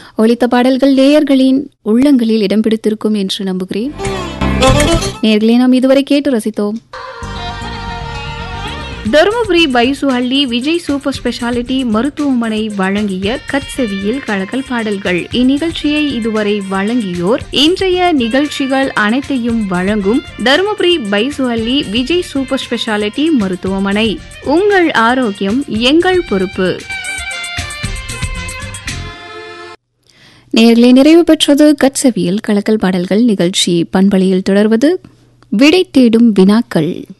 ஒலித்த பாடல்கள் நேயர்களின் உள்ளங்களில் இடம் பிடித்திருக்கும் என்று நம்புகிறேன் நேயர்களே நாம் இதுவரை கேட்டு ரசித்தோம் தருமபுரி பைசுஹள்ளி விஜய் சூப்பர் ஸ்பெஷாலிட்டி மருத்துவமனை வழங்கிய கட்செவியில் கழகல் பாடல்கள் இந்நிகழ்ச்சியை இதுவரை வழங்கியோர் இன்றைய நிகழ்ச்சிகள் அனைத்தையும் வழங்கும் தருமபுரி பைசுஹள்ளி விஜய் சூப்பர் ஸ்பெஷாலிட்டி மருத்துவமனை உங்கள் ஆரோக்கியம் எங்கள் பொறுப்பு நேர்களே நிறைவு பெற்றது கட்செவியில் கலக்கல் பாடல்கள் நிகழ்ச்சி பண்பலையில் தொடர்வது விடை தேடும் வினாக்கள்